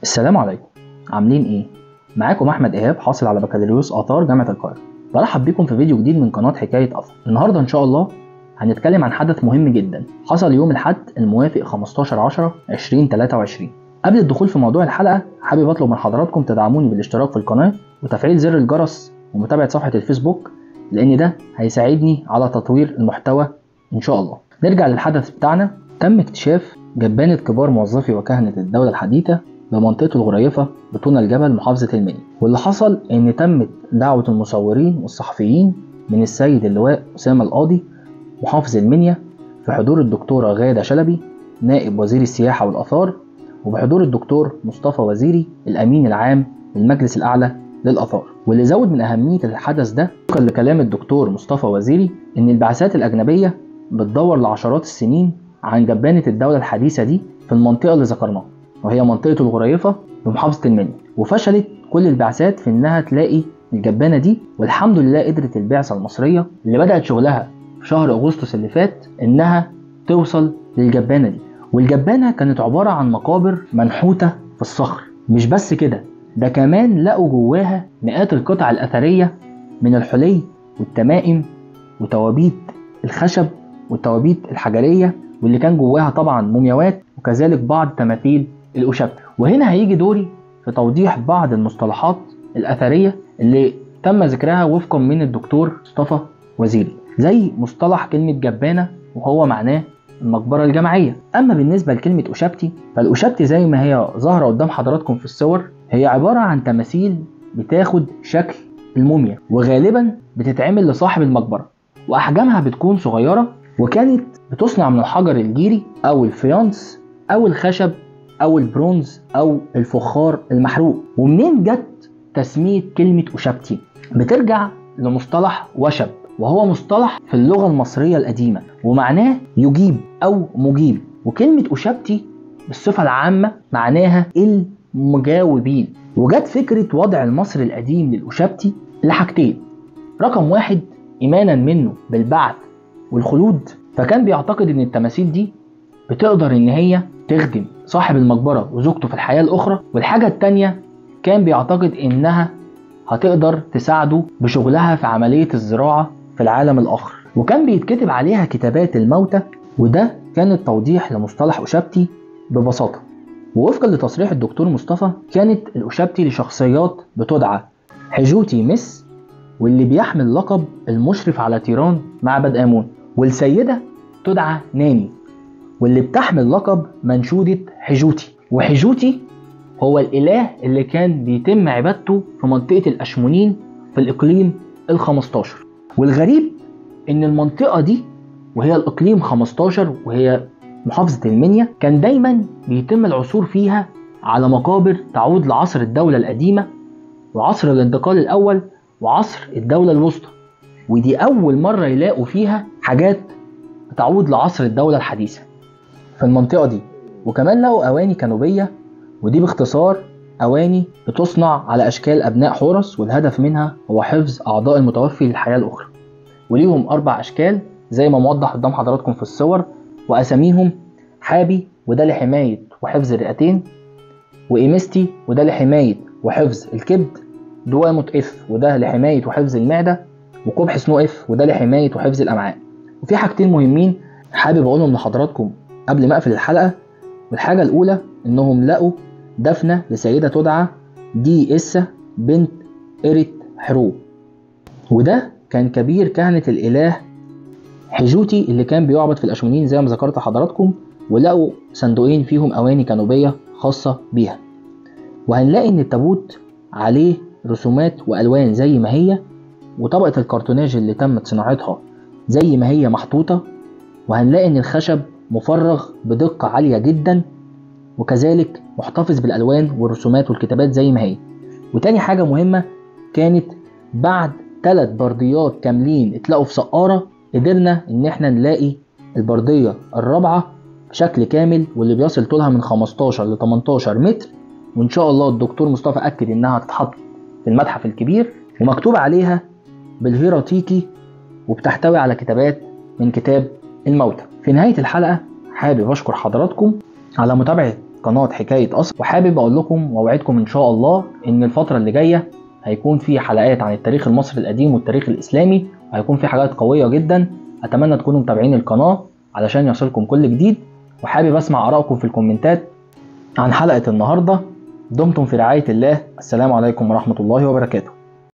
السلام عليكم عاملين ايه؟ معاكم احمد ايهاب حاصل على بكالوريوس اثار جامعه القاهره برحب بيكم في فيديو جديد من قناه حكايه اثر النهارده ان شاء الله هنتكلم عن حدث مهم جدا حصل يوم الاحد الموافق 15 10 2023 قبل الدخول في موضوع الحلقه حابب اطلب من حضراتكم تدعموني بالاشتراك في القناه وتفعيل زر الجرس ومتابعه صفحه الفيسبوك لان ده هيساعدني على تطوير المحتوى ان شاء الله نرجع للحدث بتاعنا تم اكتشاف جبانة كبار موظفي وكهنة الدولة الحديثة بمنطقة الغريفة بطون الجبل محافظة المنيا واللي حصل إن تمت دعوة المصورين والصحفيين من السيد اللواء أسامة القاضي محافظ المنيا في حضور الدكتورة غادة شلبي نائب وزير السياحة والآثار وبحضور الدكتور مصطفى وزيري الأمين العام للمجلس الأعلى للآثار واللي زود من أهمية الحدث ده وفقا لكلام الدكتور مصطفى وزيري إن البعثات الأجنبية بتدور لعشرات السنين عن جبانة الدولة الحديثة دي في المنطقة اللي ذكرناها وهي منطقة الغريفة بمحافظة المنيا وفشلت كل البعثات في إنها تلاقي الجبانة دي والحمد لله قدرت البعثة المصرية اللي بدأت شغلها في شهر أغسطس اللي فات إنها توصل للجبانة دي والجبانة كانت عبارة عن مقابر منحوتة في الصخر مش بس كده ده كمان لقوا جواها مئات القطع الأثرية من الحلي والتمائم وتوابيت الخشب والتوابيت الحجرية واللي كان جواها طبعا مومياوات وكذلك بعض تماثيل الأشب وهنا هيجي دوري في توضيح بعض المصطلحات الأثرية اللي تم ذكرها وفقا من الدكتور مصطفى وزيري زي مصطلح كلمة جبانة وهو معناه المقبرة الجماعية أما بالنسبة لكلمة أشبتي فالأشبتي زي ما هي ظاهرة قدام حضراتكم في الصور هي عبارة عن تماثيل بتاخد شكل الموميا وغالبا بتتعمل لصاحب المقبرة وأحجامها بتكون صغيرة وكانت بتصنع من الحجر الجيري أو الفيانس أو الخشب أو البرونز أو الفخار المحروق ومنين جت تسمية كلمة أشبتي بترجع لمصطلح وشب وهو مصطلح في اللغة المصرية القديمة ومعناه يجيب أو مجيب وكلمة أشبتي بالصفة العامة معناها المجاوبين وجت فكرة وضع المصري القديم للأشبتي لحاجتين رقم واحد إيمانا منه بالبعث والخلود فكان بيعتقد ان التماثيل دي بتقدر ان هي تخدم صاحب المقبرة وزوجته في الحياة الأخرى والحاجة التانية كان بيعتقد انها هتقدر تساعده بشغلها في عملية الزراعة في العالم الآخر وكان بيتكتب عليها كتابات الموتى وده كان التوضيح لمصطلح أشبتي ببساطة ووفقا لتصريح الدكتور مصطفى كانت الأشبتي لشخصيات بتدعى حجوتي مس واللي بيحمل لقب المشرف على تيران معبد آمون والسيدة تدعى ناني واللي بتحمل لقب منشودة حجوتي وحجوتي هو الإله اللي كان بيتم عبادته في منطقة الأشمونين في الإقليم ال15 والغريب إن المنطقة دي وهي الإقليم 15 وهي محافظة المنيا كان دايما بيتم العثور فيها على مقابر تعود لعصر الدولة القديمة وعصر الانتقال الأول وعصر الدولة الوسطى ودي أول مرة يلاقوا فيها حاجات بتعود لعصر الدولة الحديثة في المنطقة دي وكمان لقوا أواني كانوبية ودي باختصار أواني بتصنع على أشكال أبناء حورس والهدف منها هو حفظ أعضاء المتوفي للحياة الأخرى وليهم أربع أشكال زي ما موضح قدام حضراتكم في الصور وأساميهم حابي وده لحماية وحفظ الرئتين وإيمستي وده لحماية وحفظ الكبد دواموت اف وده لحماية وحفظ المعدة وقبح سنو اف وده لحماية وحفظ الأمعاء وفي حاجتين مهمين حابب أقولهم لحضراتكم قبل ما أقفل الحلقة والحاجة الأولى إنهم لقوا دفنة لسيدة تدعى دي إسا بنت إريت حرو وده كان كبير كهنة الإله حجوتي اللي كان بيعبد في الأشمونين زي ما ذكرت لحضراتكم ولقوا صندوقين فيهم أواني كانوبية خاصة بيها وهنلاقي إن التابوت عليه رسومات وألوان زي ما هي وطبقة الكرتوناج اللي تمت صناعتها زي ما هي محطوطة وهنلاقي إن الخشب مفرغ بدقة عالية جدا وكذلك محتفظ بالألوان والرسومات والكتابات زي ما هي وتاني حاجة مهمة كانت بعد ثلاث برديات كاملين اتلاقوا في سقارة قدرنا إن احنا نلاقي البردية الرابعة بشكل كامل واللي بيصل طولها من 15 ل 18 متر وإن شاء الله الدكتور مصطفى أكد إنها هتتحط في المتحف الكبير ومكتوب عليها بالهيراتيكي وبتحتوي على كتابات من كتاب الموتى في نهاية الحلقة حابب أشكر حضراتكم على متابعة قناه حكايه قصر وحابب اقول لكم واوعدكم ان شاء الله ان الفتره اللي جايه هيكون في حلقات عن التاريخ المصري القديم والتاريخ الاسلامي وهيكون في حاجات قويه جدا اتمنى تكونوا متابعين القناه علشان يصلكم كل جديد وحابب اسمع ارائكم في الكومنتات عن حلقه النهارده دمتم في رعايه الله السلام عليكم ورحمه الله وبركاته